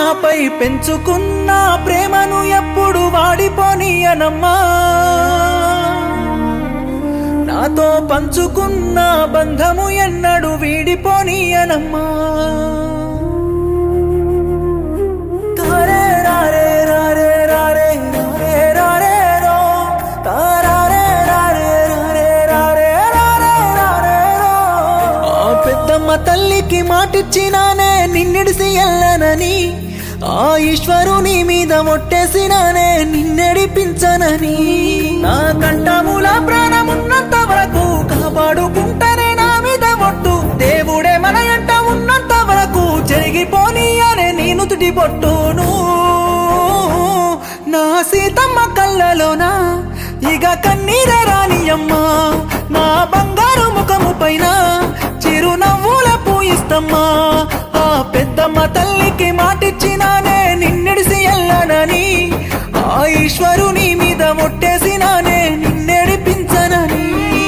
నాపై పెంచుకున్న ప్రేమను ఎప్పుడు వాడిపోనీయనమ్మా నాతో పంచుకున్న బంధము ఎన్నడు వీడిపోనీయనమ్మా తారే రారే రారే రారే రారే రారే రో. తారారే రారే రారే రారే రారే రారే రో. ఆ పెద్దమ్మ తల్లికి మాటిచ్చినానే నిన్నెడిసి ఎల్లనని ఆ ఈశ్వరుని మీద మొట్టేసినానే నిన్నెడిపించనని నా కంఠముల ప్రాణమున్నంత వరకు కాపాడుకుంటానే నా మీద ఒట్టు దేవుడే మన ఎంట ఉన్నంత వరకు జరిగిపోని అనే నీ నుదుటి పొట్టును నా సీతమ్మ కళ్ళలోనా ఇక కన్నీర రానియమ్మా నా బంగారు ముఖము పైన చిరునవ్వుల పూయిస్తమ్మా ఆ పెద్దమ్మ తల్లికి మాటిచ్చినానే నిన్నెడిసి ఎల్లనని ఆ ఈశ్వరుని మీద మొట్టేసినానే నిన్నెడిపించనని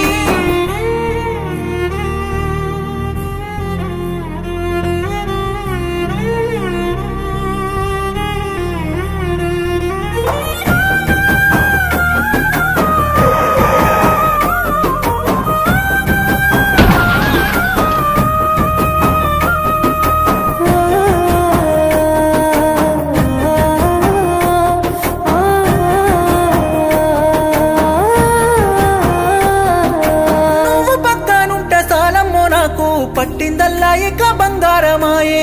నువ్వు పక్కనుంటే సాలమ్మో నాకు పట్టిందల్లా ఇక బంగారమాయే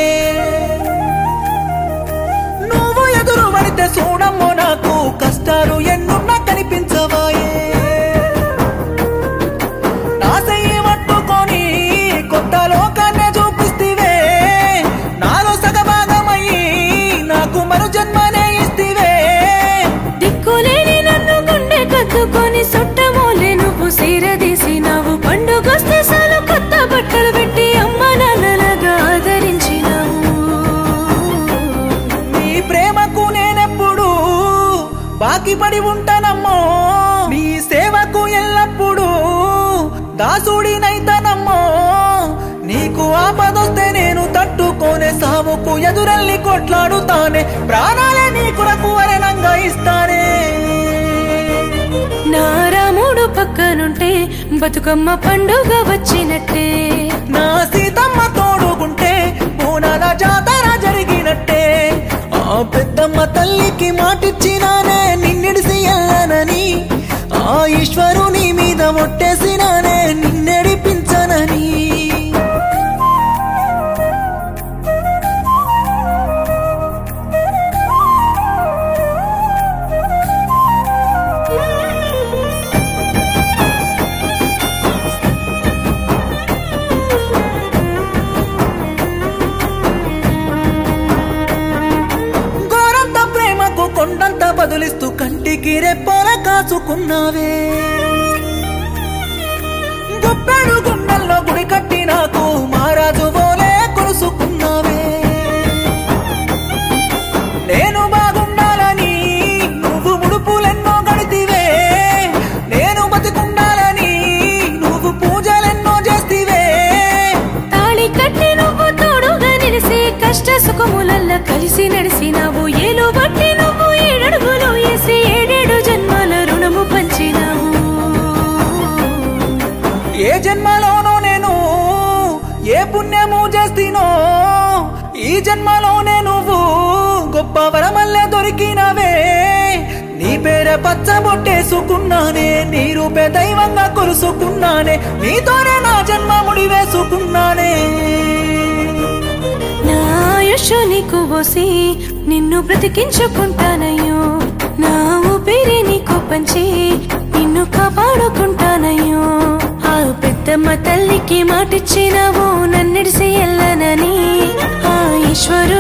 నువ్వు ఎదురు పడితే చూడమ్మో నాకు కష్టాలు ఎన్నున్నా కనిపించవాయే నా చెయ్యి పట్టుకొని కొత్త లోకాన్నే చూపిస్తివే నాలో సగభాగమయ్యి నాకు మరు జన్మనే ఇస్తివే దిక్కులేని నన్ను గుండె కత్తుకొని సొట్టమోలే నువ్వు సీరదీసినావు పండుగొస్తే సాలు కొత్త బట్టలు పెట్టి అమ్మ నాన్నలాగా ఆదరించినావు నీ ప్రేమకు నేనెప్పుడు బాకి పడి ఉంటానమ్మో నీ సేవకు ఎల్లప్పుడూ దాసుడినైతానమ్మో నీకు ఆపదొస్తే నేను తట్టుకోనే సావుకు ఎదురెల్లి కొట్లాడుతానే ప్రాణాలే నీ కొరకు అరణంగా ఇస్తానే నా రాముడు పక్కనుంటే బతుకమ్మ పండుగ వచ్చినట్టే నా సీతమ్మ తోడుకుంటే బోనాల జాతర జరిగినట్టే ఆ పెద్దమ్మ తల్లికి మాటిచ్చినానే నిన్నెడిసి ఎల్లనని ఆ ఈశ్వరుని మీద మొట్టేసినానే నిన్నెడిపించనని గోరంత ప్రేమకు కొండంత బదులిస్తూ కంటికి రెప్పోల కాచుకున్నావే గుప్పెడు గుండెల్లో గుడి కట్టి నాకు మహారాజు పోలే కొలుసుకున్నావే నేను బాగుండాలని నువ్వు ముడుపులెన్నో గడితివే నేను బతికుండాలని నువ్వు పూజలెన్నో చేస్తివే తాళి కట్టి నువ్వు తోడుగా నిలిసి కష్ట సుఖములల్ల కలిసి నడిసినావు ఏలు బట్టి నువ్వు ఏడడుగులు వేసి ఏడేడు జన్మాల రుణము పంచినావు ఏ జన్మలోనో నేను ఏ పుణ్యము చేస్తీనో ఈ జన్మలోనే నువ్వు గొప్ప వరమల్లే దొరికినవే నీ పేర పచ్చబొట్టేసుకున్నానే నీ రూపే దైవంగా కొలుసుకున్నానే నీతోనే నా జన్మ ముడి వేసుకున్నానే నా ఆయుష్ నీకు పోసి నిన్ను బ్రతికించుకుంటానయ్యో నా ఊపిరి నీకు పంచి నిన్ను కాపాడుకుంటానయ్యో ఆ పెద్దమ్మ తల్లికి మాటిచ్చినావు నన్నిడిసి ఎల్లనని ఆ ఈశ్వరు